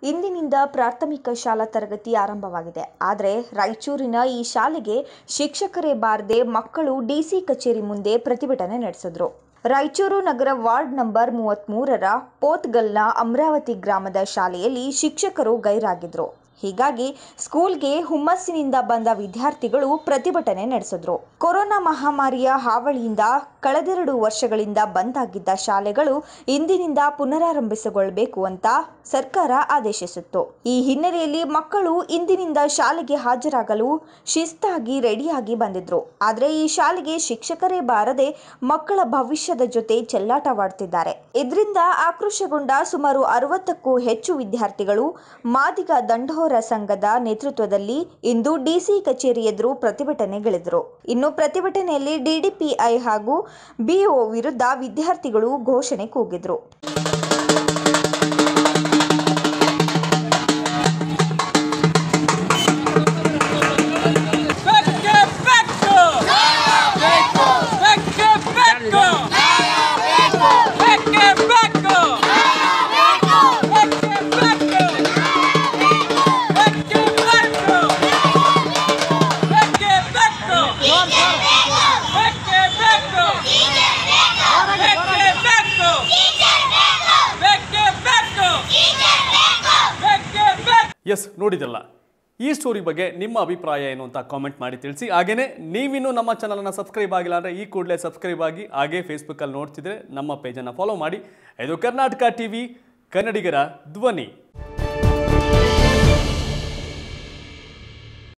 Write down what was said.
ಇಂದಿನಿಂದ ಪ್ರಾಥಮಿಕ ಶಾಲಾ ತರಗತಿ ಆರಂಭವಾಗಿದೆ ಆದರೆ ರಾಯಚೂರಿನ ಈ ಶಾಲೆಗೆ ಶಿಕ್ಷಕರೇ ಬಾರದೆ ಮಕ್ಕಳು ಡಿಸಿ ಕಚೇರಿ ಮುಂದೆ ಪ್ರತಿಭಟನೆ ನಡೆಸಿದ್ರು ರಾಯಚೂರು ನಗರ ವಾರ್ಡ್ ನಂಬರ್ ಮೂವತ್ತ್ಮೂರರ ಪೋತ್ಗಲ್ನ ಅಮರಾವತಿ ಗ್ರಾಮದ ಶಾಲೆಯಲ್ಲಿ ಶಿಕ್ಷಕರು ಗೈರಾಗಿದ್ರು ಹೀಗಾಗಿ ಸ್ಕೂಲ್ಗೆ ಹುಮ್ಮಸ್ಸಿನಿಂದ ಬಂದ ವಿದ್ಯಾರ್ಥಿಗಳು ಪ್ರತಿಭಟನೆ ನಡೆಸಿದ್ರು ಕೊರೋನಾ ಮಹಾಮಾರಿಯ ಹಾವಳಿಯಿಂದ ಕಳೆದೆರಡು ವರ್ಷಗಳಿಂದ ಬಂದ್ ಆಗಿದ್ದ ಶಾಲೆಗಳು ಇಂದಿನಿಂದ ಪುನರಾರಂಭಿಸಿಗೊಳ್ಳಬೇಕು ಅಂತ ಸರ್ಕಾರ ಆದೇಶಿಸಿತ್ತು ಈ ಹಿನ್ನೆಲೆಯಲ್ಲಿ ಮಕ್ಕಳು ಇಂದಿನಿಂದ ಶಾಲೆಗೆ ಹಾಜರಾಗಲು ಶಿಸ್ತಾಗಿ ರೆಡಿಯಾಗಿ ಬಂದಿದ್ರು ಆದರೆ ಈ ಶಾಲೆಗೆ ಶಿಕ್ಷಕರೇ ಬಾರದೆ ಮಕ್ಕಳ ಭವಿಷ್ಯದ ಜೊತೆ ಚೆಲ್ಲಾಟವಾಡ್ತಿದ್ದಾರೆ ಇದರಿಂದ ಆಕ್ರೋಶಗೊಂಡ ಸುಮಾರು ಅರವತ್ತಕ್ಕೂ ಹೆಚ್ಚು ವಿದ್ಯಾರ್ಥಿಗಳು ಮಾದಿಗ ದಂಡೋರ ಸಂಘದ ನೇತೃತ್ವದಲ್ಲಿ ಇಂದು ಡಿಸಿ ಕಚೇರಿ ಎದುರು ಪ್ರತಿಭಟನೆಗಿಳಿದರು ಇನ್ನು ಪ್ರತಿಭಟನೆಯಲ್ಲಿ ಡಿಡಿಪಿಐ ಹಾಗೂ ಬಿಒ ವಿರುದ್ಧ ವಿದ್ಯಾರ್ಥಿಗಳು ಘೋಷಣೆ ಕೂಗಿದ್ರು Becche Becco! Becche Becco! Becche Becco! Becche Becco! Becche Becco! Becche Becco! Becche Becco! Becche Becco! Becche Becco! Becche Becco! Yes ನೋಡಿದಲ್ಲ ಈ ಸ್ಟೋರಿ ಬಗ್ಗೆ ನಿಮ್ಮ ಅಭಿಪ್ರಾಯ ಏನು ಅಂತ ಕಾಮೆಂಟ್ ಮಾಡಿ ತಿಳಿಸಿ ಹಾಗೇನೇ ನೀವಿನ್ನೂ ನಮ್ಮ ಚಾನಲನ್ನು ಸಬ್ಸ್ಕ್ರೈಬ್ ಆಗಿಲ್ಲ ಅಂದರೆ ಈ ಕೂಡಲೇ ಸಬ್ಸ್ಕ್ರೈಬ್ ಆಗಿ ಹಾಗೇ ಫೇಸ್ಬುಕ್ಕಲ್ಲಿ ನೋಡ್ತಿದ್ರೆ ನಮ್ಮ ಪೇಜನ್ನು ಫಾಲೋ ಮಾಡಿ ಇದು ಕರ್ನಾಟಕ ಟಿ ವಿ ಕನ್ನಡಿಗರ ಧ್ವನಿ